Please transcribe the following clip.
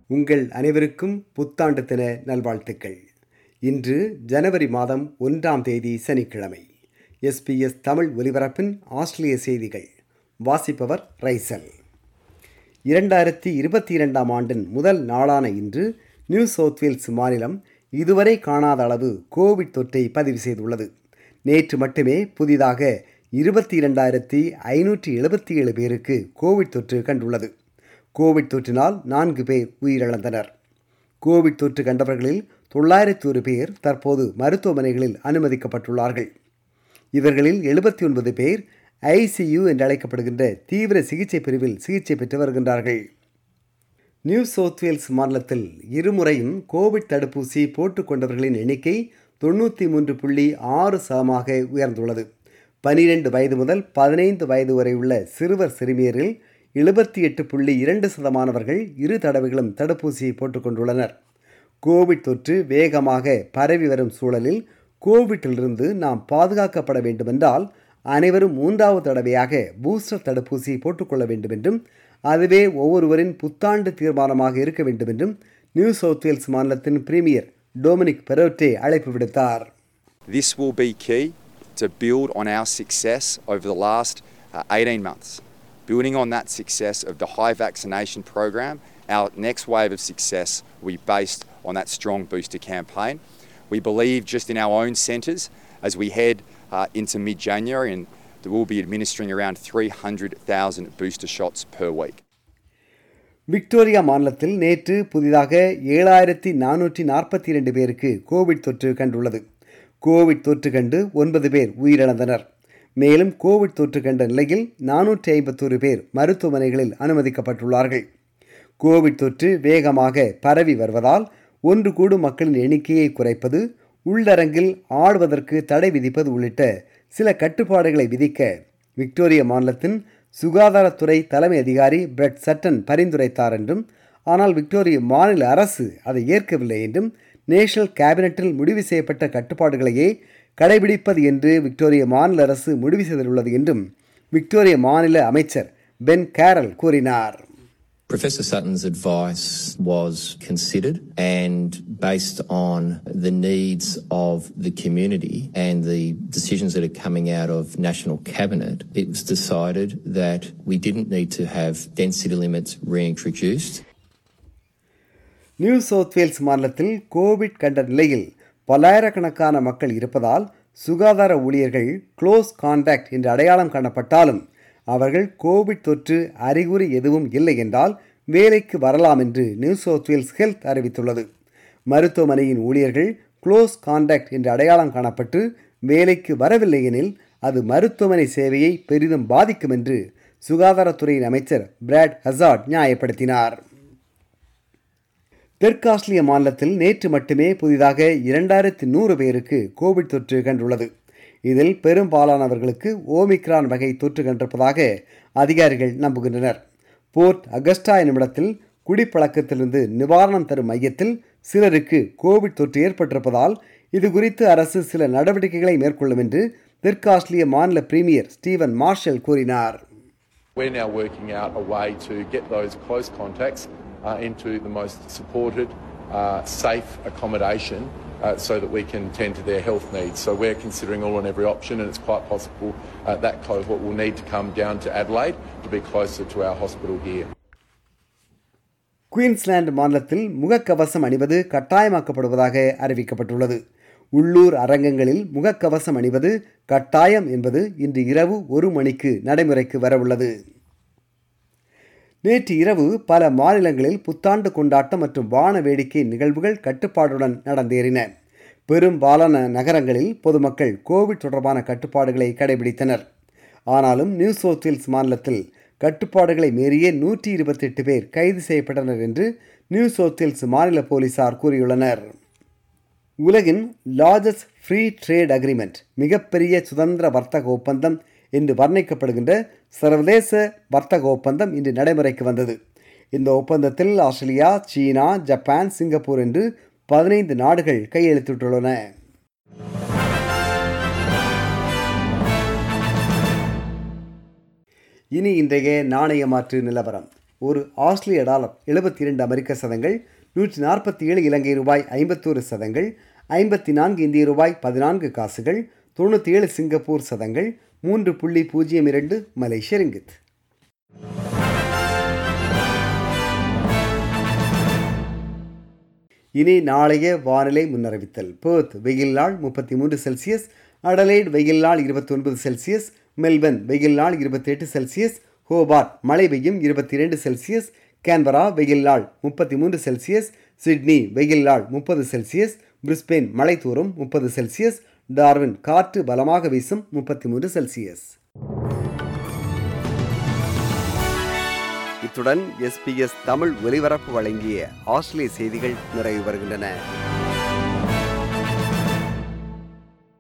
உங்கள் அனைவருக்கும் புத்தாண்டு தின நல்வாழ்த்துக்கள் இன்று ஜனவரி மாதம் ஒன்றாம் தேதி சனிக்கிழமை எஸ்பிஎஸ் தமிழ் ஒலிபரப்பின் ஆஸ்திரேலிய செய்திகள் வாசிப்பவர் ரைசல் இரண்டாயிரத்தி இருபத்தி இரண்டாம் ஆண்டின் முதல் நாளான இன்று நியூ சவுத் வேல்ஸ் மாநிலம் இதுவரை காணாத அளவு கோவிட் தொற்றை பதிவு செய்துள்ளது நேற்று மட்டுமே புதிதாக இருபத்தி இரண்டாயிரத்தி ஐநூற்றி எழுபத்தி ஏழு பேருக்கு கோவிட் தொற்று கண்டுள்ளது கோவிட் தொற்றினால் நான்கு பேர் உயிரிழந்தனர் கோவிட் தொற்று கண்டவர்களில் தொள்ளாயிரத்தி ஒரு பேர் தற்போது மருத்துவமனைகளில் அனுமதிக்கப்பட்டுள்ளார்கள் இவர்களில் எழுபத்தி ஒன்பது பேர் ஐசியு என்று அழைக்கப்படுகின்ற தீவிர சிகிச்சை பிரிவில் சிகிச்சை பெற்று வருகின்றார்கள் நியூ சவுத் வேல்ஸ் மாநிலத்தில் இருமுறையும் கோவிட் தடுப்பூசி போட்டுக்கொண்டவர்களின் எண்ணிக்கை தொண்ணூற்றி மூன்று புள்ளி ஆறு சதமாக உயர்ந்துள்ளது பனிரெண்டு வயது முதல் பதினைந்து வயது வரை உள்ள சிறுவர் சிறுமியரில் எழுபத்தி எட்டு புள்ளி இரண்டு சதமானவர்கள் இரு தடவைகளும் தடுப்பூசியை போட்டுக்கொண்டுள்ளனர் கோவிட் தொற்று வேகமாக பரவி வரும் சூழலில் கோவிட்டிலிருந்து நாம் பாதுகாக்கப்பட வேண்டுமென்றால் அனைவரும் மூன்றாவது தடவையாக பூஸ்டர் தடுப்பூசி போட்டுக்கொள்ள வேண்டும் என்றும் அதுவே ஒவ்வொருவரின் புத்தாண்டு தீர்மானமாக இருக்க வேண்டும் என்றும் நியூ சவுத் வேல்ஸ் மாநிலத்தின் பிரீமியர் டொமினிக் பெரோட்டே அழைப்பு விடுத்தார் This will be key to build on our success over the last uh, 18 months. Building on that success of the high vaccination program, our next wave of success will be based on that strong booster campaign. We believe just in our own centres as we head uh, into mid January, and we'll be administering around 300,000 booster shots per week. Victoria மாநிலத்தில் நேற்று புதிதாக ஏழாயிரத்தி நானூற்றி நாற்பத்தி இரண்டு பேருக்கு Covid தொற்று கண்டுள்ளது கோவிட் தொற்று கண்டு ஒன்பது பேர் உயிரிழந்தனர் மேலும் கோவிட் தொற்று கண்ட நிலையில் நானூற்றி ஐம்பத்தோரு பேர் மருத்துவமனைகளில் அனுமதிக்கப்பட்டுள்ளார்கள் கோவிட் தொற்று வேகமாக பரவி வருவதால் ஒன்று கூடும் மக்களின் எண்ணிக்கையை குறைப்பது உள்ளரங்கில் ஆடுவதற்கு தடை விதிப்பது உள்ளிட்ட சில கட்டுப்பாடுகளை விதிக்க விக்டோரியா மாநிலத்தின் சுகாதாரத்துறை தலைமை அதிகாரி பிரெட் சட்டன் பரிந்துரைத்தார் என்றும் ஆனால் விக்டோரிய மாநில அரசு அதை ஏற்கவில்லை என்றும் நேஷனல் கேபினட்டில் முடிவு செய்யப்பட்ட கட்டுப்பாடுகளையே கடைபிடிப்பது என்று விக்டோரிய மாநில அரசு முடிவு செய்துள்ளது என்றும் விக்டோரிய மாநில அமைச்சர் பென் கேரல் கூறினார் Professor Sutton's advice was considered and based on the needs of the community and the decisions that are coming out of National Cabinet, it was decided that we didn't need to have density limits reintroduced. New South Wales மாநிலத்தில் Covid கண்ட நிலையில் பல்லாயிரக்கணக்கான மக்கள் இருப்பதால் சுகாதார ஊழியர்கள் close contact என்று அடையாளம் காணப்பட்டாலும் அவர்கள் கோவிட் தொற்று அறிகுறி எதுவும் இல்லை என்றால் வேலைக்கு வரலாம் என்று நியூ சவுத் வேல்ஸ் ஹெல்த் அறிவித்துள்ளது மருத்துவமனையின் ஊழியர்கள் க்ளோஸ் கான்டாக்ட் என்று அடையாளம் காணப்பட்டு வேலைக்கு வரவில்லை எனில் அது மருத்துவமனை சேவையை பெரிதும் பாதிக்கும் என்று சுகாதாரத்துறையின் அமைச்சர் பிராட் ஹசார்ட் நியாயப்படுத்தினார் தெற்காஸ்திரிய மாநிலத்தில் நேற்று மட்டுமே புதிதாக இரண்டாயிரத்தி நூறு பேருக்கு கோவிட் தொற்று கண்டுள்ளது இதில் பெரும்பாலானவர்களுக்கு ஓமிக்ரான் வகை தொற்று கண்டிருப்பதாக அதிகாரிகள் நம்புகின்றனர் போர்ட் அகஸ்டா என்னுமிடத்தில் குடிப்பழக்கத்திலிருந்து நிவாரணம் தரும் மையத்தில் சிலருக்கு கோவிட் தொற்று ஏற்பட்டிருப்பதால் இது குறித்து அரசு சில நடவடிக்கைகளை மேற்கொள்ளும் என்று தெற்காஸ்திரிய மாநில பிரீமியர் ஸ்டீவன் மார்ஷல் கூறினார் We're now working out a way to get those close contacts uh, into the most supported, uh, safe accommodation uh, so that we can tend to their health needs. So we're considering all and every option, and it's quite possible uh, that cohort will need to come down to Adelaide to be closer to our hospital here. Queensland மாநிலத்தில் முகக்கவசம் அணிவது கட்டாயமாக்கப்படுவதாக அறிவிக்கப்பட்டுள்ளது உள்ளூர் அரங்கங்களில் முகக்கவசம் அணிவது கட்டாயம் என்பது இன்று இரவு ஒரு மணிக்கு நடைமுறைக்கு வரவுள்ளது நேற்று இரவு பல மாநிலங்களில் புத்தாண்டு கொண்டாட்டம் மற்றும் வான வேடிக்கை நிகழ்வுகள் கட்டுப்பாடுடன் நடந்தேறின பெரும்பாலான நகரங்களில் பொதுமக்கள் கோவிட் தொடர்பான கட்டுப்பாடுகளை கடைபிடித்தனர் ஆனாலும் நியூ சவுத் வேல்ஸ் மாநிலத்தில் கட்டுப்பாடுகளை மீறிய நூற்றி இருபத்தி எட்டு பேர் கைது செய்யப்பட்டனர் என்று நியூ சவுத் வேல்ஸ் மாநில போலீசார் கூறியுள்ளனர் உலகின் லார்ஜஸ்ட் ஃப்ரீ ட்ரேட் அக்ரிமெண்ட் மிகப்பெரிய சுதந்திர வர்த்தக ஒப்பந்தம் என்று வர்ணிக்கப்படுகின்ற சர்வதேச வர்த்தக ஒப்பந்தம் இன்று நடைமுறைக்கு வந்தது இந்த ஒப்பந்தத்தில் ஆஸ்திரேலியா சீனா ஜப்பான் சிங்கப்பூர் என்று பதினைந்து நாடுகள் கையெழுத்திட்டுள்ளன இனி இன்றைய நாணய மாற்று நிலவரம் ஒரு ஆஸ்திரேலிய டாலர் எழுபத்தி இரண்டு அமெரிக்க சதங்கள் நூற்றி நாற்பத்தி ஏழு இலங்கை ரூபாய் ஐம்பத்தோரு சதங்கள் ஐம்பத்தி நான்கு இந்திய ரூபாய் பதினான்கு காசுகள் தொண்ணூற்றி ஏழு சிங்கப்பூர் சதங்கள் மூன்று புள்ளி பூஜ்ஜியம் இரண்டு மலேசிய ரிங்கித் இனி நாளைய வானிலை முன்னறிவித்தல் பேர்த் வெயில் நாள் முப்பத்தி மூன்று செல்சியஸ் அடலைட் வெயில் நாள் இருபத்தி ஒன்பது செல்சியஸ் மெல்பர்ன் வெயில் நாள் இருபத்தி எட்டு செல்சியஸ் ஹோபார்ட் மழை பெய்யும் இருபத்தி இரண்டு செல்சியஸ் கேன்பரா வெயில் நாள் முப்பத்தி மூன்று செல்சியஸ் சிட்னி வெயில் நாள் முப்பது செல்சியஸ் பிரிஸ்பெயின் மழை தூரும் முப்பது செல்சியஸ் டார்வின் காற்று பலமாக வீசும் முப்பத்தி மூன்று செல்சியஸ் இத்துடன் எஸ்பிஎஸ் தமிழ் ஒலிபரப்பு வழங்கிய ஆஸ்திரேலிய செய்திகள் நிறைவு வருகின்றன